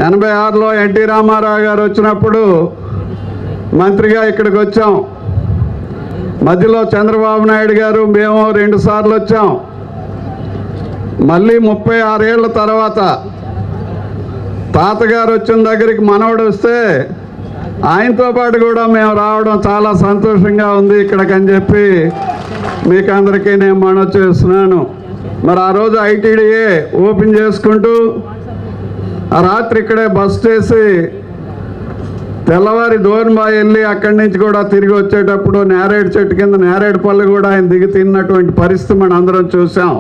ఎనభై ఆరులో ఎన్టీ రామారావు గారు వచ్చినప్పుడు మంత్రిగా ఇక్కడికి వచ్చాం మధ్యలో చంద్రబాబు నాయుడు గారు మేము రెండు సార్లు వచ్చాం మళ్ళీ ముప్పై ఆరేళ్ల తర్వాత తాతగారు వచ్చిన దగ్గరికి మనవడు వస్తే ఆయనతో పాటు కూడా మేము రావడం చాలా సంతోషంగా ఉంది ఇక్కడికని చెప్పి మీకు అందరికీ నేను మనవి చేస్తున్నాను మరి ఆ రోజు ఐటీడీఏ ఓపెన్ చేసుకుంటూ ఆ రాత్రి ఇక్కడే బస్ చేసి తెల్లవారి దోర్నబాయి వెళ్ళి అక్కడి నుంచి కూడా తిరిగి వచ్చేటప్పుడు నేరేడు చెట్టు కింద నేరేడు పళ్ళు కూడా ఆయన దిగి తిన్నటువంటి పరిస్థితి మనం అందరం చూసాం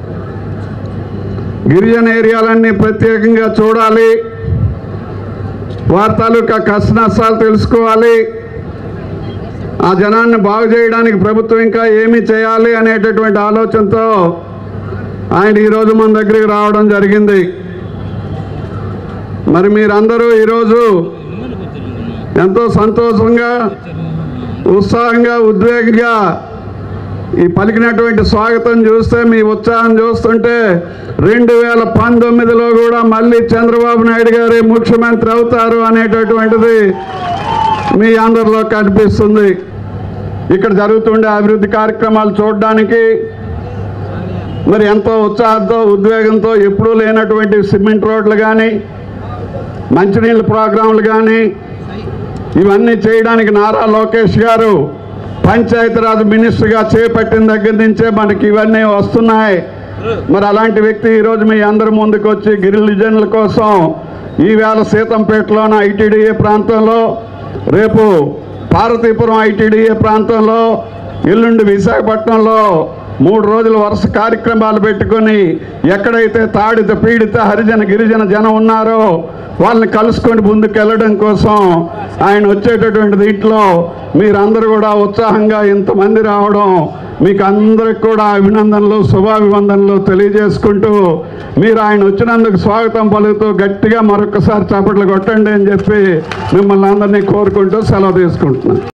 గిరిజన ఏరియాలన్నీ ప్రత్యేకంగా చూడాలి వారి తాలూకా కష్ట నష్టాలు తెలుసుకోవాలి ఆ జనాన్ని బాగు చేయడానికి ప్రభుత్వం ఇంకా ఏమి చేయాలి అనేటటువంటి ఆలోచనతో ఆయన ఈరోజు మన దగ్గరికి రావడం జరిగింది మరి మీరందరూ ఈరోజు ఎంతో సంతోషంగా ఉత్సాహంగా ఉద్వేగంగా ఈ పలికినటువంటి స్వాగతం చూస్తే మీ ఉత్సాహం చూస్తుంటే రెండు వేల పంతొమ్మిదిలో కూడా మళ్ళీ చంద్రబాబు నాయుడు గారే ముఖ్యమంత్రి అవుతారు అనేటటువంటిది మీ అందరిలో కనిపిస్తుంది ఇక్కడ జరుగుతుండే అభివృద్ధి కార్యక్రమాలు చూడడానికి మరి ఎంతో ఉత్సాహంతో ఉద్వేగంతో ఎప్పుడూ లేనటువంటి సిమెంట్ రోడ్లు కానీ మంచినీళ్ళ ప్రోగ్రాంలు కానీ ఇవన్నీ చేయడానికి నారా లోకేష్ గారు పంచాయతీరాజ్ మినిస్టర్గా చేపట్టిన దగ్గర నుంచే మనకి ఇవన్నీ వస్తున్నాయి మరి అలాంటి వ్యక్తి ఈరోజు మీ అందరి ముందుకు వచ్చి గిరిజనుల కోసం ఈవేళ సీతంపేటలోన ఐటీడీఏ ప్రాంతంలో రేపు పార్వతీపురం ఐటీడీఏ ప్రాంతంలో ఎల్లుండి విశాఖపట్నంలో మూడు రోజులు వరుస కార్యక్రమాలు పెట్టుకొని ఎక్కడైతే తాడిత పీడిత హరిజన గిరిజన జనం ఉన్నారో వాళ్ళని కలుసుకొని ముందుకు వెళ్ళడం కోసం ఆయన వచ్చేటటువంటి దీంట్లో మీరందరూ కూడా ఉత్సాహంగా ఇంతమంది రావడం మీకు అందరికి కూడా అభినందనలు శుభాభివందనలు తెలియజేసుకుంటూ మీరు ఆయన వచ్చినందుకు స్వాగతం పలుకుతూ గట్టిగా మరొకసారి చప్పట్లు కొట్టండి అని చెప్పి మిమ్మల్ని అందరినీ కోరుకుంటూ సెలవు తీసుకుంటున్నాను